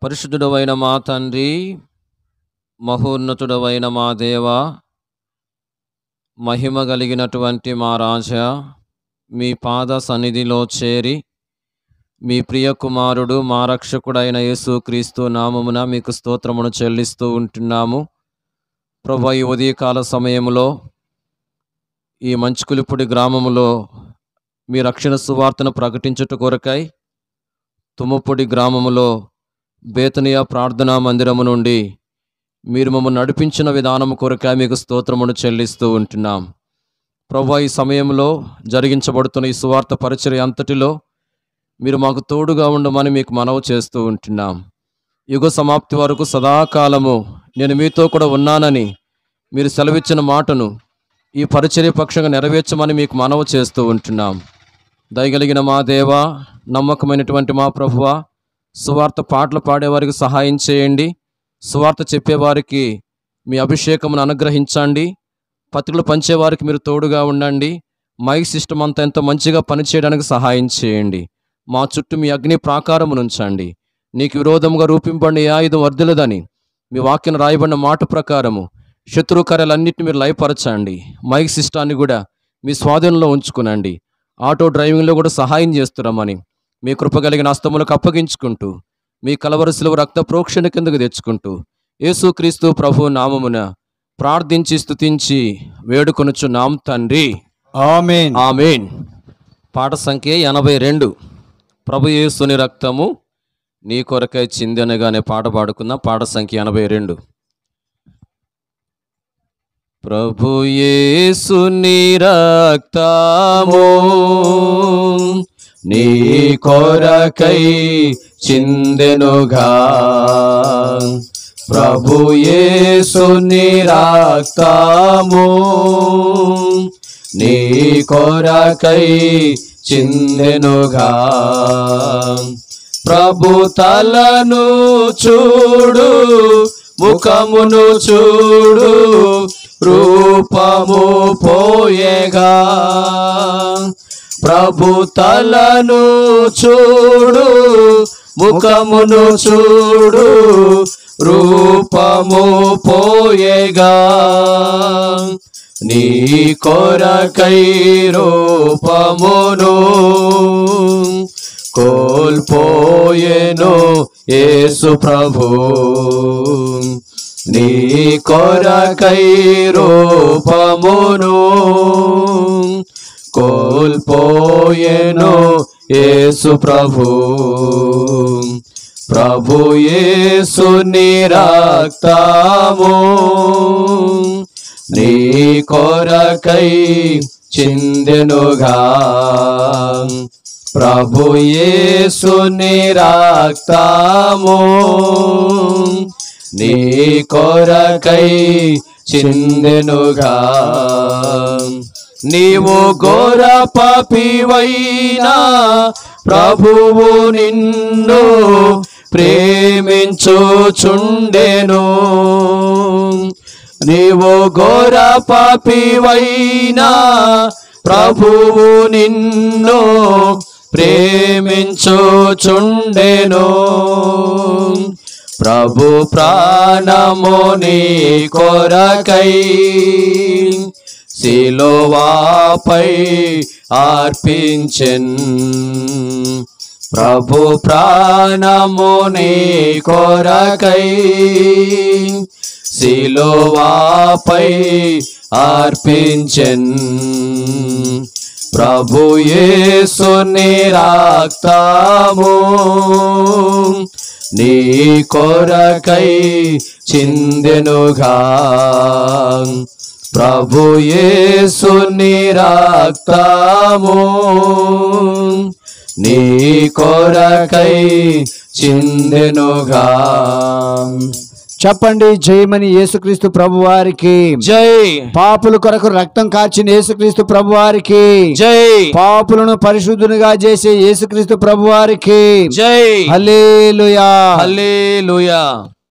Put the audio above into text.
పరిశుద్ధుడవైన మా తండ్రి మహోన్నతుడవైన మా దేవ మహిమ కలిగినటువంటి మా రాజా మీ పాద సన్నిధిలో చేరి మీ ప్రియ కుమారుడు మా రక్షకుడైన యేసుక్రీస్తు నామమున మీకు స్తోత్రమును చెల్లిస్తూ ఉంటున్నాము ప్రభు ఈ ఉదయకాల సమయంలో ఈ మంచుకులిపుడి గ్రామములో మీ రక్షణ సువార్తను ప్రకటించుట కొరకై తుమ్మపొడి గ్రామములో బేతనియా ప్రార్థనా మందిరము నుండి మీరు మమ్మల్ని నడిపించిన విధానము కొరకై మీకు స్తోత్రమును చెల్లిస్తూ ఉంటున్నాం ప్రభు ఈ సమయంలో జరిగించబడుతున్న ఈ సువార్త పరిచర్య అంతటిలో మీరు మాకు తోడుగా ఉండమని మీకు మనవి చేస్తూ ఉంటున్నాం యుగ సమాప్తి వరకు సదాకాలము నేను మీతో కూడా ఉన్నానని మీరు సెలవిచ్చిన మాటను ఈ పరిచర్య పక్షంగా నెరవేర్చమని మీకు మనవి చేస్తూ ఉంటున్నాం దయగలిగిన మా దేవ నమ్మకమైనటువంటి మా ప్రభువ సువార్త పాటలు పాడేవారికి సహాయం చేయండి సువార్త చెప్పేవారికి మీ అభిషేకమును అనుగ్రహించండి పత్రికలు పంచేవారికి మీరు తోడుగా ఉండండి మైక్ సిస్టమ్ అంతా ఎంతో మంచిగా పనిచేయడానికి సహాయం చేయండి మా చుట్టూ మీ అగ్ని ప్రాకారమును ఉంచండి నీకు విరోధముగా రూపింపబడిన ఏ ఆయుధం వర్ధిలదని మీ వాక్యం రాయబడిన మాట ప్రకారము శత్రు కార్యాలన్నింటినీ మీరు లయపరచండి మైక్ సిస్టాన్ని కూడా మీ స్వాధీనంలో ఉంచుకునండి ఆటో డ్రైవింగ్లో కూడా సహాయం చేస్తున్నామని మీ కృప కలిగిన హస్తములకు అప్పగించుకుంటూ మీ కలవరసులు రక్త ప్రోక్షణ కిందకు తెచ్చుకుంటూ యేసుక్రీస్తు ప్రభు నామమున ప్రార్థించి స్తుతించి వేడుకొనుచు నాం తండ్రి ఆమెన్ ఆమెన్ పాట సంఖ్య ఎనభై రెండు ప్రభు యేసుని రక్తము నీ కొరకై చిందనగానే పాట పాడుకుందాం పాట సంఖ్య ఎనభై రెండు ప్రభు యేసుని రక్తము నీ కొరకై చిందెనుగా ప్రభు యేసుని రక్తము నీ కొరకై చిందెనుగా ప్రభు తలను చూడు ముఖమును చూడు రూపము పోయేగా ప్రభు తలను చూడు ముఖమును చూడు రూపము పోయేగా నీ కొరకై రూపమును కోల్పోయేను యేసు ప్రభు నీ కొరకై రూపమును కోల్పోయేను యేసు ప్రభు ప్రభు యేసు నిరక్తము నీ కొరకై చిందెనుగా ప్రభు యేసు నిరక్తము నీ కొరకై చిందెనుగా నీవు ఘోర పపివైనా ప్రభువు నిన్ను ప్రేమించుచుండెను నీవు ఘోర పాపివైనా ప్రభువు నిన్ను ప్రేమించుచుండెను ప్రభు ప్రాణము నీ కొరకై శిలోవాపై అర్పించెన్ ప్రభు ప్రాణము నీ కొరకై శిలోవాపై అర్పించెన్ ప్రభు యేసు నిరాక్తము నీ కొరకై చిందెనుగా ప్రభు యేసు నిరాక్తము నీ కొరకై చిందెనుగా చెప్పండి జయమని యేసుక్రీస్తు ప్రభు వారికి జై పాపుల కొరకు రక్తం కార్చిన యేసుక్రీస్తు ప్రభు వారికి జై పాపులను పరిశుద్ధునిగా చేసే యేసుక్రీస్తు ప్రభు వారికి జై హల్లెలూయా హల్లెలూయా